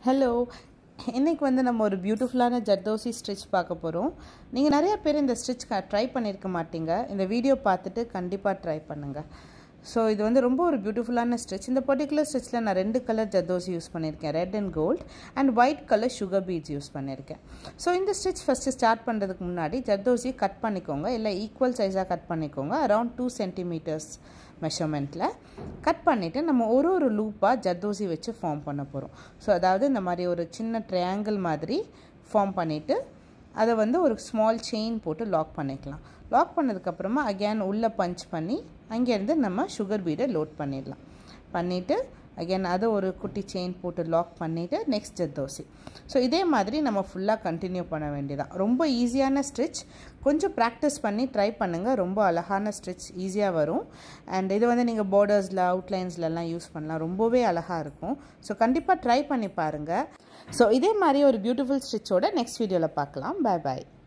hello இன்றைக்கி வந்து நம்ம ஒரு பியூட்டிஃபுல்லான ஜர்தோசி ஸ்டிச் பார்க்க போகிறோம் நீங்கள் நிறைய பேர் இந்த ஸ்டிச் ட்ரை பண்ணியிருக்க மாட்டீங்க இந்த வீடியோ பார்த்துட்டு கண்டிப்பாக ட்ரை பண்ணுங்கள் ஸோ இது வந்து ரொம்ப ஒரு பியூட்டிஃபுல்லான ஸ்டிச் இந்த பர்டிகுலர் ஸ்டிச்சில் நான் ரெண்டு கலர் ஜர்தோசி யூஸ் பண்ணியிருக்கேன் red and gold and white colour sugar beads use பண்ணியிருக்கேன் ஸோ இந்த ஸ்டிச் ஃபஸ்ட்டு ஸ்டார்ட் பண்ணுறதுக்கு முன்னாடி ஜர்தோசி கட் பண்ணிக்கோங்க இல்லை ஈக்குவல் சைஸாக கட் பண்ணிக்கோங்க அரவுண்ட் டூ சென்டிமீட்டர்ஸ் மெஷர்மெண்ட்டில் கட் பண்ணிவிட்டு நம்ம ஒரு ஒரு லூப்பாக ஜர்தோசி வச்சு ஃபார்ம் பண்ண போகிறோம் ஸோ அதாவது இந்த மாதிரி ஒரு சின்ன ட்ரையாங்கிள் மாதிரி ஃபார்ம் பண்ணிவிட்டு அதை வந்து ஒரு ஸ்மால் செயின் போட்டு லாக் பண்ணிக்கலாம் லாக் பண்ணதுக்கப்புறமா அகேன் உள்ளே பஞ்ச் பண்ணி அங்கேருந்து நம்ம சுகர் பீடை லோட் பண்ணிடலாம் பண்ணிவிட்டு அகேன் அதை ஒரு குட்டி செயின் போட்டு லாக் பண்ணிவிட்டு நெக்ஸ்ட் ஜர்தோசி ஸோ இதே மாதிரி நம்ம ஃபுல்லாக கண்டினியூ பண்ண வேண்டியதான் ரொம்ப ஈஸியான ஸ்டிச் கொஞ்சம் ப்ராக்டிஸ் பண்ணி ட்ரை பண்ணுங்கள் ரொம்ப அழகான ஸ்டிச் ஈஸியாக வரும் அண்ட் இது வந்து நீங்கள் பார்டர்ஸில் அவுட்லைன்ஸ்லலாம் யூஸ் பண்ணலாம் ரொம்பவே அழகாக இருக்கும் ஸோ கண்டிப்பாக ட்ரை பண்ணி பாருங்கள் ஸோ இதே மாதிரி ஒரு பியூட்டிஃபுல் ஸ்டிச்சோட நெக்ஸ்ட் வீடியோவில் பார்க்கலாம் பாய் பாய்